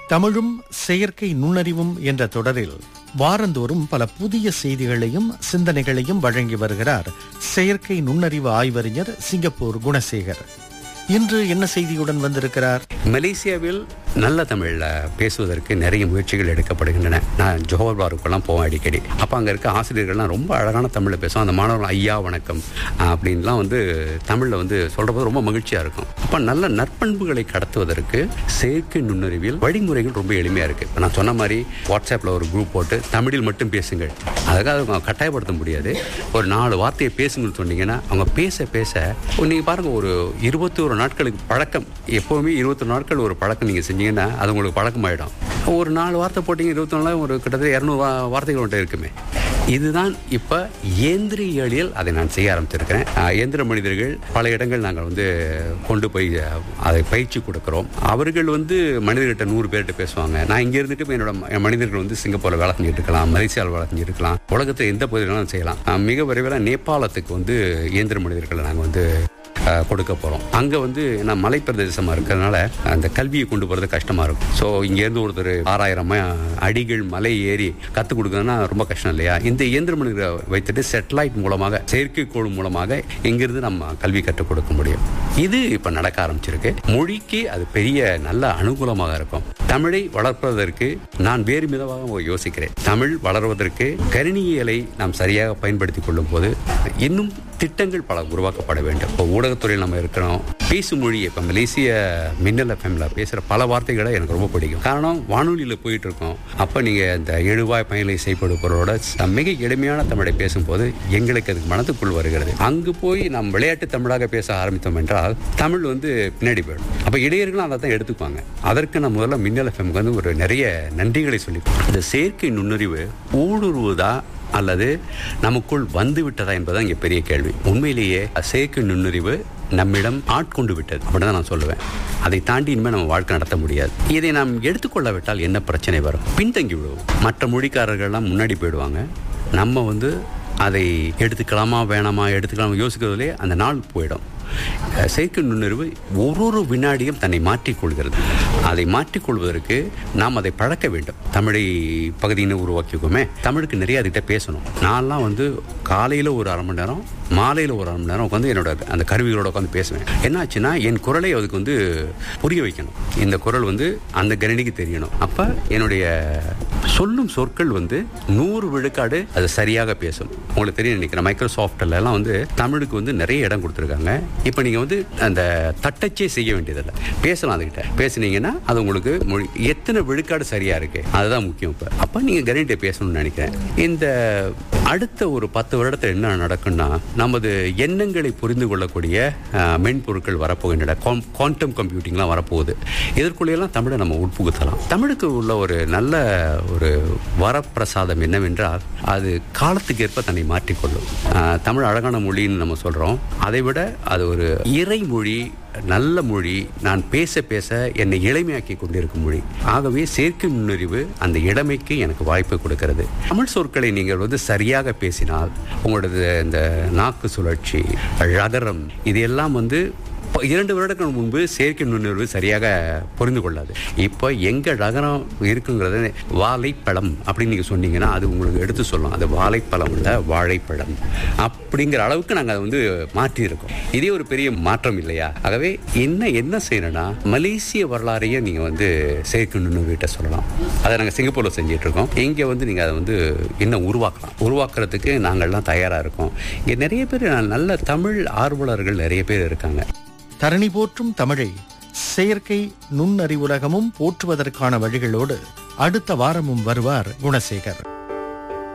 தமிழும் செயற்கை நுண்ணறிவும் என்ற தொடரில் வாரந்தோறும் பல புதிய செய்திகளையும் சிந்தனைகளையும் வழங்கி வருகிறார் செயற்கை நுண்ணறிவு ஆய்வறிஞர் சிங்கப்பூர் குணசேகர் இன்று என்ன செய்தியுடன் வந்திருக்கிறார் மலேசியாவில் நல்ல தமிழில் பேசுவதற்கு நிறைய முயற்சிகள் எடுக்கப்படுகின்றன நான் ஜோஹர் பாருக்கெல்லாம் போவேன் அடிக்கடி அப்போ அங்கே இருக்க ஆசிரியர்கள்லாம் ரொம்ப அழகான தமிழில் பேசுவோம் அந்த மாணவர்கள் ஐயா வணக்கம் அப்படின்லாம் வந்து தமிழில் வந்து சொல்கிறபோது ரொம்ப மகிழ்ச்சியாக இருக்கும் அப்போ நல்ல நற்பண்புகளை கடத்துவதற்கு செயற்கை நுண்ணறிவில் வழிமுறைகள் ரொம்ப எளிமையாக இருக்குது இப்போ நான் சொன்ன மாதிரி வாட்ஸ்அப்பில் ஒரு குரூப் போட்டு தமிழில் மட்டும் பேசுங்கள் அதுக்காக அவங்க கட்டாயப்படுத்த முடியாது ஒரு நாலு வார்த்தையை பேசுங்கன்னு சொன்னீங்கன்னா அவங்க பேச பேச நீங்கள் பாருங்கள் ஒரு இருபத்தி ஒரு நாட்களுக்கு பழக்கம் எப்போவுமே இருபத்தொரு நாட்கள் ஒரு பழக்கம் நீங்கள் செஞ்சீங்கன்னா அது உங்களுக்கு பழக்கமாயிடும் ஒரு நாலு வார்த்தை போட்டிங்க இருபத்தி நாலு ஒரு கிட்டத்தட்ட இரநூறு வா வார்த்தைகள் ஒன்று இருக்குமே இதுதான் இப்போ இயந்திரியலியல் அதை நான் செய்ய ஆரம்பிச்சிருக்கிறேன் அஹ், இயந்திர மனிதர்கள் பல இடங்கள் நாங்கள் வந்து கொண்டு போய் அஹ், அதை பயிற்சி கொடுக்குறோம் அவர்கள் வந்து மனிதர்கிட்ட நூறு பேர்கிட்ட பேசுவாங்க நான் இங்கே இருந்துட்டு போய் என்னோட ம- மனிதர்கள் வந்து சிங்கப்பூரில் வேலை செஞ்சுட்டு இருக்கலாம் மலேசியாவில் வேலை செஞ்சுட்டு இருக்கலாம் உலகத்தில் எந்த பகுதியிலும் செய்யலாம் அஹ், மிக விரைவில் நேபாளத்துக்கு வந்து இயந்திர மனிதர்களை நாங்கள் வந்து அஹ், கொடுக்க போகிறோம் அங்கே வந்து நான் மலைப்பிரதேசமாக இருக்கிறதுனால அந்த கல்வியை கொண்டு போகிறது கஷ்டமாக இருக்கும் ஸோ இங்கேருந்து ஒருத்தர் ஆறாயிரம் அடிகள் மலை ஏறி கற்றுக் கொடுக்கணும்னா ரொம்ப கஷ்டம் இல்லையா இந்த இயந்திர மனிதரை வைத்துட்டு சேட்டலைட் மூலமாக செயற்கைக்கோள் மூலமாக இங்கிருந்து நம்ம கல்வி கற்றுக் கொடுக்க முடியும் இது இப்போ நடக்க ஆரம்பிச்சிருக்கு மொழிக்கு அது பெரிய நல்ல அனுகூலமாக இருக்கும் தமிழை வளர்ப்பதற்கு நான் வேறு விதமாக யோசிக்கிறேன் தமிழ் வளர்வதற்கு கணினியலை நாம் சரியாக பயன்படுத்திக் கொள்ளும் போது இன்னும் திட்டங்கள் பல உருவாக்கப்பட வேண்டும் இப்போ ஊடகத்துறையில் நம்ம இருக்கிறோம் பேசும் மொழி இப்போ மலேசிய மின்னல் எஃப்எம்ல பேசுகிற பல வார்த்தைகளை எனக்கு ரொம்ப பிடிக்கும் காரணம் வானொலியில் போயிட்டு இருக்கோம் அப்போ நீங்கள் இந்த எழுவாய் பயனிலை செய்யப்படுபவரோட மிக எளிமையான தமிழை பேசும்போது எங்களுக்கு அது மனதுக்குள் வருகிறது அங்கு போய் நாம் விளையாட்டு தமிழாக பேச ஆரம்பித்தோம் என்றால் தமிழ் வந்து பின்னாடி போயிடும் அப்போ இடையர்களும் அதை தான் எடுத்துக்குவாங்க அதற்கு நான் முதல்ல மின்னல் எஃப்எம்க்கு வந்து ஒரு நிறைய நன்றிகளை சொல்லி இந்த செயற்கை நுண்ணறிவு ஊடுருவுதா அல்லது நமக்குள் வந்து விட்டதா என்பதுதான் இங்கே பெரிய கேள்வி உண்மையிலேயே செயற்கை நுண்ணறிவு நம்மிடம் ஆட்கொண்டு விட்டது அப்படிதான் நான் சொல்லுவேன் அதை தாண்டி இனிமேல் நம்ம வாழ்க்கை நடத்த முடியாது இதை நாம் எடுத்துக்கொள்ளவிட்டால் என்ன பிரச்சனை வரும் பின்தங்கி விடுவோம் மற்ற மொழிக்காரர்கள்லாம் முன்னாடி போயிடுவாங்க நம்ம வந்து அதை எடுத்துக்கலாமா வேணாமா எடுத்துக்கலாமா யோசிக்கிறதுலே அந்த நாள் போயிடும் அஹ், செயற்கை நுண்ணறிவு ஒரு ஒரு வினாடியும் தன்னை மாற்றிக்கொள்கிறது அதை மாற்றிக்கொள்வதற்கு நாம் அதை பழக்க வேண்டும் தமிழை பகுதியினை உருவாக்கிக்கோமே தமிழுக்கு நிறைய அதுகிட்ட பேசணும் நான்லாம் வந்து காலையில் ஒரு அரை மணி நேரம் மாலையில் ஒரு அரை மணி நேரம் உட்காந்து என்னோட அந்த கருவிகளோட உட்காந்து பேசுவேன் என்னாச்சுன்னா என் குரலை அதுக்கு வந்து புரிய வைக்கணும் இந்த குரல் வந்து அந்த கணினிக்கு தெரியணும் அப்போ என்னுடைய சொல்லும் சொற்கள் வந்து நூறு விழுக்காடு அது சரியாக பேசும் உங்களுக்கு தெரியும் நினைக்கிறேன் மைக்ரோசாஃப்ட்ல எல்லாம் வந்து தமிழுக்கு வந்து நிறைய இடம் கொடுத்துருக்காங்க இப்போ நீங்கள் வந்து அந்த தட்டச்சே செய்ய வேண்டியதில்லை பேசலாம் அதுகிட்ட பேசுனீங்கன்னா அது உங்களுக்கு மொழி எத்தனை விழுக்காடு சரியா இருக்கு அதுதான் முக்கியம் இப்போ அப்போ நீங்கள் கணினிட்ட பேசணும்னு நினைக்கிறேன் இந்த அடுத்த ஒரு பத்து வருடத்தில் என்ன நடக்கும்னா நமது எண்ணங்களை புரிந்து கொள்ளக்கூடிய அஹ், மென்பொருட்கள் வரப்போகின்றன குவாண்டம் கம்ப்யூட்டிங்லாம் வரப்போகுது இதற்குள்ளேயெல்லாம் தமிழை நம்ம உட்புகுத்தலாம் தமிழுக்கு உள்ள ஒரு நல்ல ஒரு வரப்பிரசாதம் என்னவென்றால் அது காலத்துக்கு ஏற்ப தன்னை மாற்றிக்கொள்ளும் அஹ், தமிழ் அழகான மொழின்னு நம்ம சொல்கிறோம் அதை விட அது ஒரு இறைமொழி நல்ல மொழி நான் பேச பேச என்னை இளமையாக்கி கொண்டிருக்கும் மொழி ஆகவே செயற்கை நுண்ணறிவு அந்த இளமைக்கு எனக்கு வாய்ப்பு கொடுக்கிறது தமிழ் சொற்களை நீங்கள் வந்து சரியாக பேசினால் உங்களோடது இந்த நாக்கு சுழற்சி ரகரம் இது எல்லாம் வந்து இப்போ இரண்டு வருடங்கள் முன்பு செயற்கை நுண்ணறிவு சரியாக புரிந்து கொள்ளாது இப்போ எங்க நகரம் இருக்குங்கிறத வாழைப்பழம் அப்படின்னு நீங்க சொன்னீங்கன்னா அது உங்களுக்கு எடுத்து சொல்லும் அது வாழைப்பழம் இல்ல வாழைப்பழம் அப்படிங்கிற அளவுக்கு நாங்கள் அதை வந்து மாற்றி இருக்கோம் இதே ஒரு பெரிய மாற்றம் இல்லையா ஆகவே என்ன என்ன செய்யணும்னா மலேசிய வரலாறையே நீங்க வந்து செயற்கை நுண்ணறிவிட்ட சொல்லலாம் அதை நாங்கள் சிங்கப்பூர்ல செஞ்சுட்டு இருக்கோம் இங்க வந்து நீங்க அதை வந்து இன்னும் உருவாக்கலாம் உருவாக்குறதுக்கு நாங்கள்லாம் தயாரா இருக்கோம் இங்க நிறைய பேர் நல்ல தமிழ் ஆர்வலர்கள் நிறைய பேர் இருக்காங்க தரணி போற்றும் தமிழை செயற்கை நுண்ணறிவுலகமும் போற்றுவதற்கான வழிகளோடு அடுத்த வாரமும் வருவார் குணசேகர்